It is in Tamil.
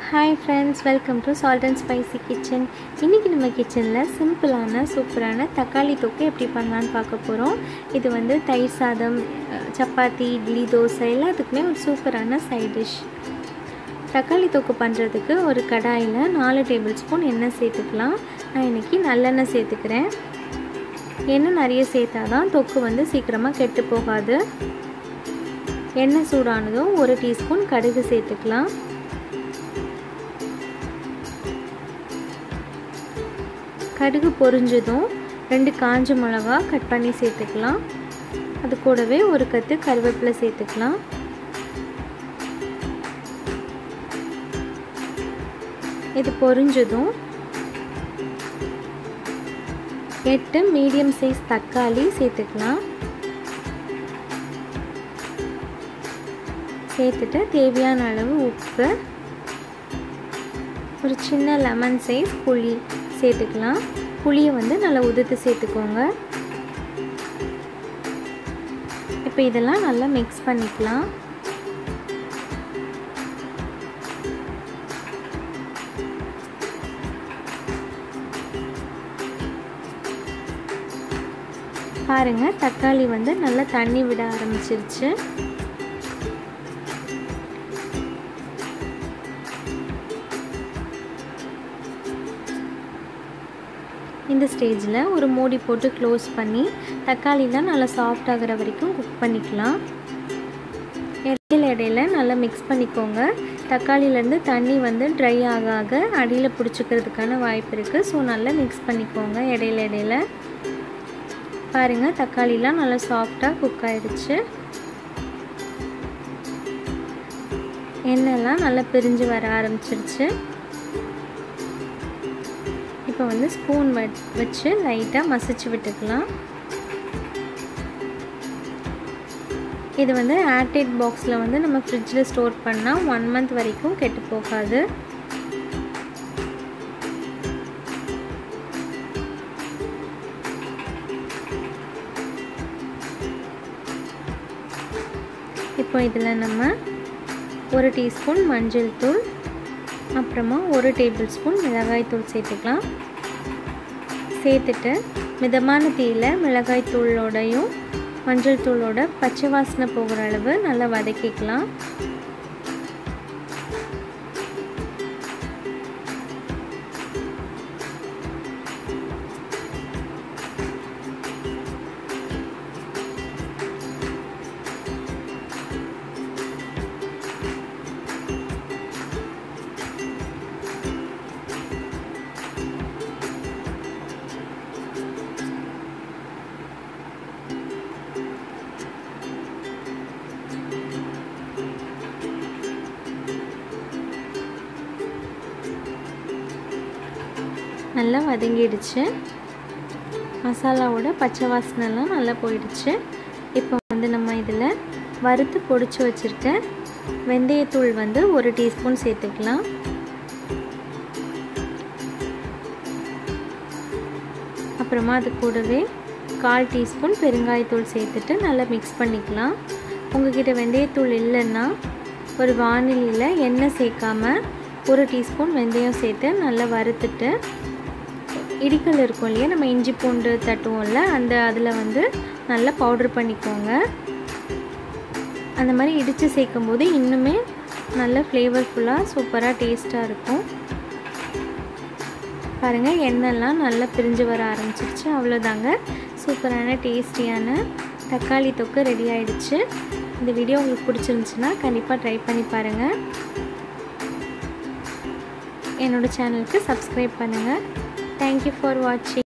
hi friends welcome to salt and spicy kitchen இன்றைக்கி நம்ம கிச்சனில் சிம்பிளான சூப்பரான தக்காளி தொக்கு எப்படி பண்ணலான்னு பார்க்க போகிறோம் இது வந்து தயிர் சாதம் அஹ், சப்பாத்தி இட்லி தோசை எல்லாத்துக்குமே ஒரு சூப்பரான சைட் டிஷ் தக்காளி தொக்கு பண்ணுறதுக்கு ஒரு கடாயில் நாலு டேபிள் ஸ்பூன் எண்ணெய் சேர்த்துக்கலாம் நான் இன்றைக்கி நல்லெண்ணெய் சேர்த்துக்கிறேன் எண்ணெய் நிறைய சேர்த்தா தான் தொக்கு வந்து சீக்கிரமாக கெட்டு போகாது எண்ணெய் சூடானதும் ஒரு டீஸ்பூன் கடுகு சேர்த்துக்கலாம் கடுகு பொரிஞ்சதும் ரெண்டு காஞ்ச மிளகா கட் பண்ணி சேர்த்துக்கலாம் அது கூடவே ஒரு கத்து கருவேப்பிலை சேர்த்துக்கலாம் இது பொரிஞ்சதும் எட்டு மீடியம் சைஸ் தக்காளி சேர்த்துக்கலாம் சேர்த்துட்டு தேவையான அளவு உப்பு ஒரு சின்ன லெமன் சைஸ் புளி சேர்த்துக்கலாம் புளியை வந்து நல்லா உதுத்து சேர்த்துக்கோங்க இப்போ இதெல்லாம் நல்லா மிக்ஸ் பண்ணிக்கலாம் பாருங்கள் தக்காளி வந்து நல்லா தண்ணி விட ஆரம்பிச்சிருச்சு இந்த ஸ்டேஜில் ஒரு மூடி போட்டு க்ளோஸ் பண்ணி தக்காளிலாம் நல்லா சாஃப்ட் ஆகிற வரைக்கும் குக் பண்ணிக்கலாம் இடையில இடையில நல்லா மிக்ஸ் பண்ணிக்கோங்க தக்காளியிலேருந்து தண்ணி வந்து ட்ரை ஆக ஆக அடியில் பிடிச்சிக்கிறதுக்கான வாய்ப்பு இருக்குது ஸோ நல்லா மிக்ஸ் பண்ணிக்கோங்க இடையில இடையில பாருங்கள் தக்காளிலாம் நல்லா சாஃப்டாக குக் ஆகிடுச்சு எண்ணெய்லாம் நல்லா பிரிஞ்சு வர ஆரம்பிச்சிருச்சு இப்போ வந்து ஸ்பூன் வச்சு லைட்டாக மசிச்சு விட்டுக்கலாம் இது வந்து ஏர்டைட் பாக்ஸில் வந்து நம்ம ஃப்ரிட்ஜில் ஸ்டோர் பண்ணால் ஒன் மந்த் வரைக்கும் கெட்டு போகாது இப்போ இதில் நம்ம ஒரு டீஸ்பூன் மஞ்சள் தூள் அப்புறமா ஒரு டேபிள் ஸ்பூன் மிளகாய் தூள் சேர்த்துக்கலாம் சேர்த்துட்டு மிதமான தீயில் மிளகாய் தூளோடையும் மஞ்சள் தூளோட பச்சை வாசனை போகிற அளவு நல்லா வதக்கிக்கலாம் நல்லா வதங்கிடுச்சு மசாலாவோட பச்சை வாசனைலாம் நல்லா போயிடுச்சு இப்போ வந்து நம்ம இதில் வறுத்து பொடிச்சு வச்சுருக்க வெந்தயத்தூள் வந்து ஒரு டீஸ்பூன் சேர்த்துக்கலாம் அப்புறமா அது கூடவே கால் டீஸ்பூன் பெருங்காயத்தூள் சேர்த்துட்டு நல்லா மிக்ஸ் பண்ணிக்கலாம் உங்ககிட்ட வெந்தயத்தூள் இல்லைன்னா ஒரு வானிலையில் எண்ணெய் சேர்க்காம ஒரு டீஸ்பூன் வெந்தயம் சேர்த்து நல்லா வறுத்துட்டு இடிக்கல் இருக்கும் இல்லையா நம்ம இஞ்சி பூண்டு தட்டுவோம்ல அந்த அதில் வந்து நல்லா பவுட்ரு பண்ணிக்கோங்க அந்த மாதிரி இடித்து சேர்க்கும் போது இன்னுமே நல்ல ஃப்ளேவர்ஃபுல்லாக சூப்பராக டேஸ்ட்டாக இருக்கும் பாருங்கள் எண்ணெய்லாம் நல்லா பிரிஞ்சு வர ஆரம்பிச்சிருச்சு அவ்வளோதாங்க சூப்பரான டேஸ்டியான தக்காளி தொக்கு ரெடி ஆயிடுச்சு இந்த வீடியோ உங்களுக்கு பிடிச்சிருந்துச்சுன்னா கண்டிப்பாக ட்ரை பண்ணி பாருங்கள் என்னோடய சேனலுக்கு சப்ஸ்கிரைப் பண்ணுங்கள் தேங்க்யூ ஃபார் வாட்சிங்